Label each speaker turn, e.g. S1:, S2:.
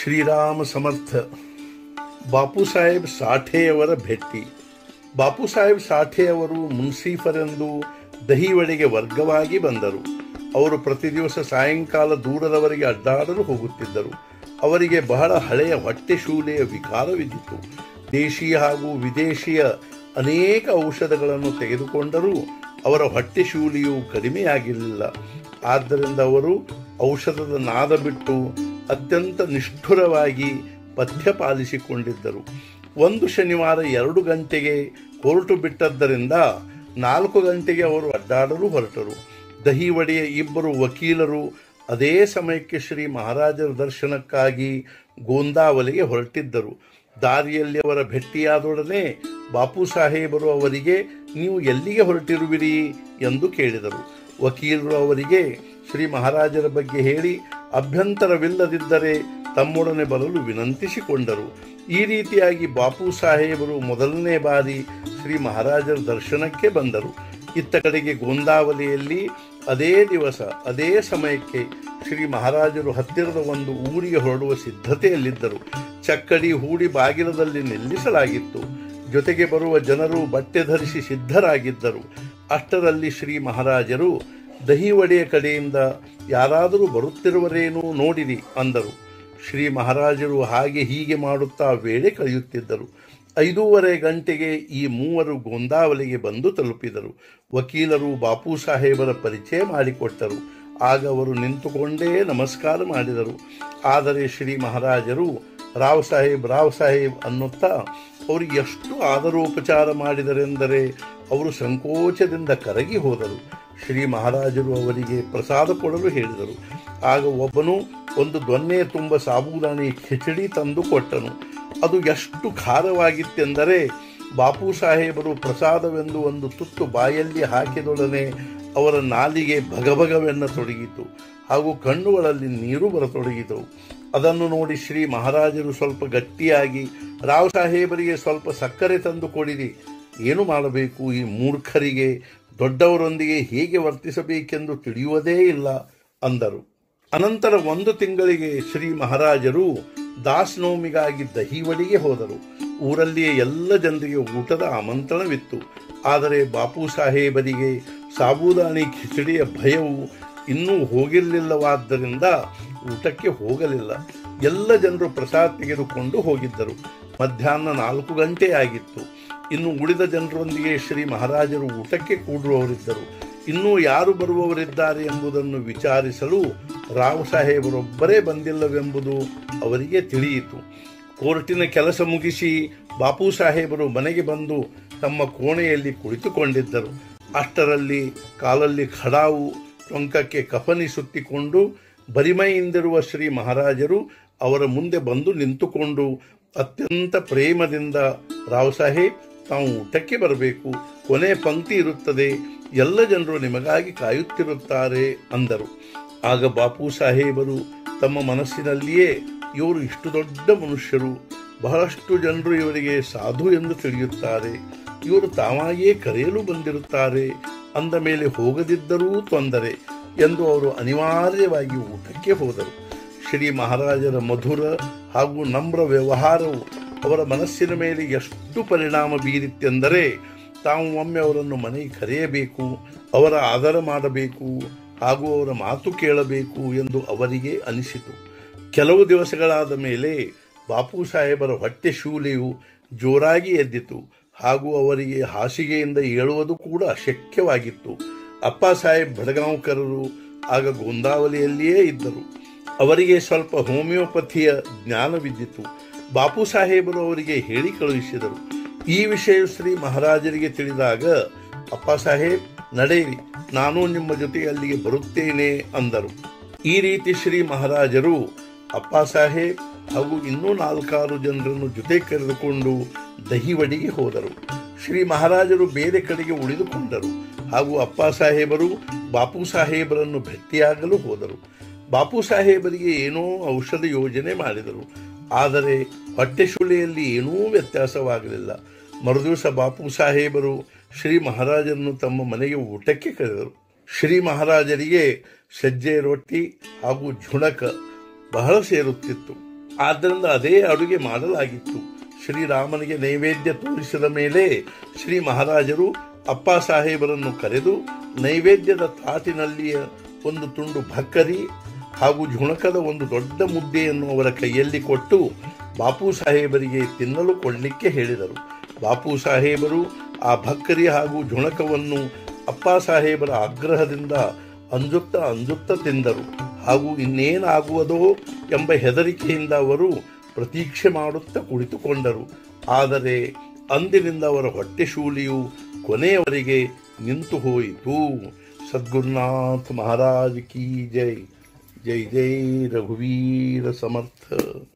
S1: ಶ್ರೀರಾಮ ಸಮರ್ಥ ಬಾಪು ಸಾಹೇಬ್ ಸಾಠೆಯವರ ಭೇಟಿ ಬಾಪು ಸಾಹೇಬ್ ಸಾಠೆಯವರು ಮುನ್ಸೀಫರೆಂದು ದಹಿವಡೆಗೆ ವರ್ಗವಾಗಿ ಬಂದರು ಅವರು ಪ್ರತಿ ದಿವಸ ಸಾಯಂಕಾಲ ದೂರದವರೆಗೆ ಅಡ್ಡಾಡಲು ಹೋಗುತ್ತಿದ್ದರು ಅವರಿಗೆ ಬಹಳ ಹಳೆಯ ಹೊಟ್ಟೆ ಶೂಲೆಯ ವಿಕಾರವಿದ್ದಿತು ದೇಶೀಯ ಹಾಗೂ ವಿದೇಶಿಯ ಅನೇಕ ಔಷಧಗಳನ್ನು ತೆಗೆದುಕೊಂಡರೂ ಅವರ ಹೊಟ್ಟೆ ಶೂಲಿಯು ಕಡಿಮೆಯಾಗಿರಲಿಲ್ಲ ಆದ್ದರಿಂದ ಅವರು ಔಷಧದ ನಾದ ಬಿಟ್ಟು ಅತ್ಯಂತ ನಿಷ್ಠುರವಾಗಿ ಪಥ್ಯ ಪಾಲಿಸಿಕೊಂಡಿದ್ದರು ಒಂದು ಶನಿವಾರ ಎರಡು ಗಂಟೆಗೆ ಹೊರಟು ಬಿಟ್ಟದ್ದರಿಂದ ನಾಲ್ಕು ಗಂಟೆಗೆ ಅವರು ಅಡ್ಡಾಡಲು ಹೊರಟರು ದಹಿವಡಿಯ ಇಬ್ಬರು ವಕೀಲರು ಅದೇ ಸಮಯಕ್ಕೆ ಶ್ರೀ ಮಹಾರಾಜರ ದರ್ಶನಕ್ಕಾಗಿ ಗೋಂದಾವಲಿಗೆ ಹೊರಟಿದ್ದರು ದಾರಿಯಲ್ಲಿ ಅವರ ಭೇಟಿಯಾದೊಡನೆ ಬಾಪು ಸಾಹೇಬರು ಅವರಿಗೆ ನೀವು ಎಲ್ಲಿಗೆ ಹೊರಟಿರುವಿರಿ ಎಂದು ಕೇಳಿದರು ವಕೀಲರು ಅವರಿಗೆ ಶ್ರೀ ಮಹಾರಾಜರ ಬಗ್ಗೆ ಹೇಳಿ ಅಭ್ಯಂತರವಿಲ್ಲದಿದ್ದರೆ ತಮ್ಮೊಡನೆ ಬರಲು ವಿನಂತಿಸಿಕೊಂಡರು ಈ ರೀತಿಯಾಗಿ ಬಾಪು ಸಾಹೇಬರು ಮೊದಲನೇ ಬಾರಿ ಶ್ರೀ ಮಹಾರಾಜರ ದರ್ಶನಕ್ಕೆ ಬಂದರು ಇತ್ತ ಕಡೆಗೆ ಗೋಂದಾವಲಿಯಲ್ಲಿ ಅದೇ ದಿವಸ ಅದೇ ಸಮಯಕ್ಕೆ ಶ್ರೀ ಮಹಾರಾಜರು ಹತ್ತಿರದ ಒಂದು ಊರಿಗೆ ಹೊರಡುವ ಸಿದ್ಧತೆಯಲ್ಲಿದ್ದರು ಚಕ್ಕಡಿ ಹೂಡಿ ಬಾಗಿಲದಲ್ಲಿ ನಿಲ್ಲಿಸಲಾಗಿತ್ತು ಜೊತೆಗೆ ಬರುವ ಜನರು ಬಟ್ಟೆ ಧರಿಸಿ ಸಿದ್ಧರಾಗಿದ್ದರು ಅಷ್ಟರಲ್ಲಿ ಶ್ರೀ ಮಹಾರಾಜರು ದಹಿವಡೆಯ ಕಡೆಯಿಂದ ಯಾರಾದರೂ ಬರುತ್ತಿರುವರೇನೂ ನೋಡಿರಿ ಅಂದರು ಶ್ರೀ ಮಹಾರಾಜರು ಹಾಗೆ ಹೀಗೆ ಮಾಡುತ್ತಾ ವೇಳೆ ಕಳೆಯುತ್ತಿದ್ದರು ಐದೂವರೆ ಗಂಟೆಗೆ ಈ ಮೂವರು ಗೋಂದಾವಲಿಗೆ ಬಂದು ತಲುಪಿದರು ವಕೀಲರು ಬಾಪು ಸಾಹೇಬರ ಪರಿಚಯ ಮಾಡಿಕೊಟ್ಟರು ಆಗ ಅವರು ನಿಂತುಕೊಂಡೇ ನಮಸ್ಕಾರ ಮಾಡಿದರು ಆದರೆ ಶ್ರೀ ಮಹಾರಾಜರು ರಾವ್ ಸಾಹೇಬ್ ರಾವ್ ಸಾಹೇಬ್ ಅನ್ನುತ್ತಾ ಅವರಿಗೆ ಎಷ್ಟು ಆದರೋಪಚಾರ ಮಾಡಿದರೆಂದರೆ ಅವರು ಸಂಕೋಚದಿಂದ ಕರಗಿ ಹೋದರು ಶ್ರೀ ಮಹಾರಾಜರು ಅವರಿಗೆ ಪ್ರಸಾದ ಕೊಡಲು ಹೇಳಿದರು ಆಗ ಒಬ್ಬನು ಒಂದು ದೊನ್ನೆ ತುಂಬ ಸಾಬೂದಾನಿ ಖಿಚಡಿ ತಂದು ಕೊಟ್ಟನು ಅದು ಎಷ್ಟು ಖಾರವಾಗಿತ್ತೆಂದರೆ ಬಾಪು ಸಾಹೇಬರು ಪ್ರಸಾದವೆಂದು ಒಂದು ತುತ್ತು ಬಾಯಲ್ಲಿ ಹಾಕಿದೊಡನೆ ಅವರ ನಾಲಿಗೆ ಭಗಭಗವೆನ್ನ ತೊಡಗಿತು ಹಾಗೂ ಕಣ್ಣುಗಳಲ್ಲಿ ನೀರು ಬರತೊಡಗಿದವು ಅದನ್ನು ನೋಡಿ ಶ್ರೀ ಮಹಾರಾಜರು ಸ್ವಲ್ಪ ಗಟ್ಟಿಯಾಗಿ ರಾವ್ ಸಾಹೇಬರಿಗೆ ಸ್ವಲ್ಪ ಸಕ್ಕರೆ ತಂದು ಕೊಡಿರಿ ಏನು ಮಾಡಬೇಕು ಈ ಮೂರ್ಖರಿಗೆ ದೊಡ್ಡವರೊಂದಿಗೆ ಹೇಗೆ ವರ್ತಿಸಬೇಕೆಂದು ತಿಳಿಯುವುದೇ ಇಲ್ಲ ಅಂದರು ಅನಂತರ ಒಂದು ತಿಂಗಳಿಗೆ ಶ್ರೀ ಮಹಾರಾಜರು ದಾಸನೋಮಿಗಾಗಿ ದಹಿವಡಿಗೆ ಹೋದರು ಊರಲ್ಲಿಯೇ ಎಲ್ಲ ಜನರಿಗೆ ಊಟದ ಆಮಂತ್ರಣವಿತ್ತು ಆದರೆ ಬಾಪು ಸಾಹೇಬರಿಗೆ ಸಾಬೂದಾನಿ ಖಿಚಡಿಯ ಭಯವು ಇನ್ನೂ ಹೋಗಿರಲಿಲ್ಲವಾದ್ದರಿಂದ ಊಟಕ್ಕೆ ಹೋಗಲಿಲ್ಲ ಎಲ್ಲ ಜನರು ಪ್ರಸಾದ ತೆಗೆದುಕೊಂಡು ಹೋಗಿದ್ದರು ಮಧ್ಯಾಹ್ನ ನಾಲ್ಕು ಗಂಟೆ ಆಗಿತ್ತು ಇನ್ನು ಉಳಿದ ಜನರೊಂದಿಗೆ ಶ್ರೀ ಮಹಾರಾಜರು ಊಟಕ್ಕೆ ಕೂಡುವವರಿದ್ದರು ಇನ್ನೂ ಯಾರು ಬರುವವರಿದ್ದಾರೆ ಎಂಬುದನ್ನು ವಿಚಾರಿಸಲು ರಾವ್ ಸಾಹೇಬರೊಬ್ಬರೇ ಬಂದಿಲ್ಲವೆಂಬುದು ಅವರಿಗೆ ತಿಳಿಯಿತು ಕೋರ್ಟಿನ ಕೆಲಸ ಮುಗಿಸಿ ಬಾಪು ಸಾಹೇಬರು ಮನೆಗೆ ಬಂದು ತಮ್ಮ ಕೋಣೆಯಲ್ಲಿ ಕುಳಿತುಕೊಂಡಿದ್ದರು ಅಷ್ಟರಲ್ಲಿ ಕಾಲಲ್ಲಿ ಖಡಾವು ಟೊಂಕಕ್ಕೆ ಕಫನಿ ಸುತ್ತಿಕೊಂಡು ಬರಿಮೈಯಿಂದಿರುವ ಶ್ರೀ ಮಹಾರಾಜರು ಅವರ ಮುಂದೆ ಬಂದು ನಿಂತುಕೊಂಡು ಅತ್ಯಂತ ಪ್ರೇಮದಿಂದ ರಾವ್ ಸಾಹೇಬ್ ತಾವು ಊಟಕ್ಕೆ ಬರಬೇಕು ಕೊನೆ ಪಂಕ್ತಿ ಇರುತ್ತದೆ ಎಲ್ಲ ಜನರು ನಿಮಗಾಗಿ ಕಾಯುತ್ತಿರುತ್ತಾರೆ ಅಂದರು ಆಗ ಬಾಪು ಸಾಹೇಬರು ತಮ್ಮ ಮನಸ್ಸಿನಲ್ಲಿಯೇ ಇವರು ಇಷ್ಟು ದೊಡ್ಡ ಮನುಷ್ಯರು ಬಹಳಷ್ಟು ಜನರು ಇವರಿಗೆ ಸಾಧು ಎಂದು ತಿಳಿಯುತ್ತಾರೆ ಇವರು ತಾವಾಗಿಯೇ ಕರೆಯಲು ಬಂದಿರುತ್ತಾರೆ ಅಂದ ಮೇಲೆ ಹೋಗದಿದ್ದರೂ ತೊಂದರೆ ಎಂದು ಅವರು ಅನಿವಾರ್ಯವಾಗಿ ಊಟಕ್ಕೆ ಹೋದರು ಶ್ರೀ ಮಹಾರಾಜರ ಮಧುರ ಹಾಗೂ ನಮ್ರ ವ್ಯವಹಾರವು ಅವರ ಮನಸ್ಸಿನ ಮೇಲೆ ಎಷ್ಟು ಪರಿಣಾಮ ಬೀರಿತ್ತೆಂದರೆ ತಾವು ಒಮ್ಮೆ ಅವರನ್ನು ಮನೆಗೆ ಕರೆಯಬೇಕು ಅವರ ಆದರ ಮಾಡಬೇಕು ಹಾಗೂ ಅವರ ಮಾತು ಕೇಳಬೇಕು ಎಂದು ಅವರಿಗೆ ಅನಿಸಿತು ಕೆಲವು ದಿವಸಗಳಾದ ಮೇಲೆ ಬಾಪು ಸಾಹೇಬರ ಹೊಟ್ಟೆ ಶೂಲೆಯು ಜೋರಾಗಿ ಎದ್ದಿತು ಹಾಗೂ ಅವರಿಗೆ ಹಾಸಿಗೆಯಿಂದ ಏಳುವುದು ಕೂಡ ಅಶಕ್ಯವಾಗಿತ್ತು ಅಪ್ಪ ಸಾಹೇಬ್ ಬಡಗಾಂವ್ಕರರು ಆಗ ಗೋಂದಾವಲಿಯಲ್ಲಿಯೇ ಇದ್ದರು ಅವರಿಗೆ ಸ್ವಲ್ಪ ಹೋಮಿಯೋಪಥಿಯ ಜ್ಞಾನವಿದ್ದಿತು ಬಾಪು ಸಾಹೇಬರು ಅವರಿಗೆ ಹೇಳಿ ಕಳುಹಿಸಿದರು ಈ ವಿಷಯ ಶ್ರೀ ಮಹಾರಾಜರಿಗೆ ತಿಳಿದಾಗ ಅಪ್ಪ ಸಾಹೇಬ್ ನಡೆಯಿರಿ ನಾನು ನಿಮ್ಮ ಜೊತೆ ಅಲ್ಲಿಗೆ ಬರುತ್ತೇನೆ ಅಂದರು ಈ ರೀತಿ ಶ್ರೀ ಮಹಾರಾಜರು ಅಪ್ಪ ಸಾಹೇಬ್ ಹಾಗೂ ಇನ್ನೂ ನಾಲ್ಕಾರು ಜನರನ್ನು ಜೊತೆ ಕರೆದುಕೊಂಡು ದಹಿವಡಿಗೆ ಹೋದರು ಶ್ರೀ ಮಹಾರಾಜರು ಬೇರೆ ಕಡೆಗೆ ಉಳಿದುಕೊಂಡರು ಹಾಗೂ ಅಪ್ಪ ಸಾಹೇಬರು ಬಾಪು ಸಾಹೇಬರನ್ನು ಭೇಟಿಯಾಗಲು ಹೋದರು ಬಾಪು ಸಾಹೇಬರಿಗೆ ಏನೋ ಔಷಧ ಯೋಜನೆ ಮಾಡಿದರು ಆದರೆ ಹೊಟ್ಟೆ ಶುಲೆಯಲ್ಲಿ ಏನೂ ವ್ಯತ್ಯಾಸವಾಗಲಿಲ್ಲ ಮರುದಿವಸ ಬಾಪು ಸಾಹೇಬರು ಶ್ರೀ ಮಹಾರಾಜರನ್ನು ತಮ್ಮ ಮನೆಗೆ ಊಟಕ್ಕೆ ಕರೆದರು ಶ್ರೀ ಮಹಾರಾಜರಿಗೆ ಸಜ್ಜೆ ರೊಟ್ಟಿ ಹಾಗೂ ಝುಣಕ ಬಹಳ ಸೇರುತ್ತಿತ್ತು ಆದ್ದರಿಂದ ಅದೇ ಅಡುಗೆ ಮಾಡಲಾಗಿತ್ತು ಶ್ರೀರಾಮನಿಗೆ ನೈವೇದ್ಯ ತೋರಿಸಿದ ಮೇಲೆ ಶ್ರೀ ಮಹಾರಾಜರು ಅಪ್ಪ ಸಾಹೇಬರನ್ನು ಕರೆದು ನೈವೇದ್ಯದ ತಾಟಿನಲ್ಲಿಯ ಒಂದು ತುಂಡು ಭಕ್ಕರಿ ಹಾಗೂ ಝುಣಕದ ಒಂದು ದೊಡ್ಡ ಮುದ್ದೆಯನ್ನು ಅವರ ಕೈಯಲ್ಲಿ ಕೊಟ್ಟು ಬಾಪು ಸಾಹೇಬರಿಗೆ ತಿನ್ನಲು ಕೊಡಲಿಕ್ಕೆ ಹೇಳಿದರು ಬಾಪು ಸಾಹೇಬರು ಆ ಭಕ್ಕರಿ ಹಾಗೂ ಝುಣಕವನ್ನು ಅಪ್ಪ ಸಾಹೇಬರ ಆಗ್ರಹದಿಂದ ಅಂಜುತ್ತಾ ಅಂಜುತ್ತಾ ತಿಂದರು ಹಾಗೂ ಇನ್ನೇನಾಗುವುದೋ ಎಂಬ ಹೆದರಿಕೆಯಿಂದ ಅವರು ಪ್ರತೀಕ್ಷೆ ಮಾಡುತ್ತಾ ಕುಳಿತುಕೊಂಡರು ಆದರೆ ಅಂದಿನಿಂದ ಅವರ ಹೊಟ್ಟೆ ಶೂಲಿಯು ಕೊನೆಯವರೆಗೆ ನಿಂತು ಹೋಯಿತು ಸದ್ಗುರುನಾಥ ಮಹಾರಾಜ್ ಕಿ ಜೈ ಜೈ ಜೈ ರಘುವೀರ ಸಮರ್ಥ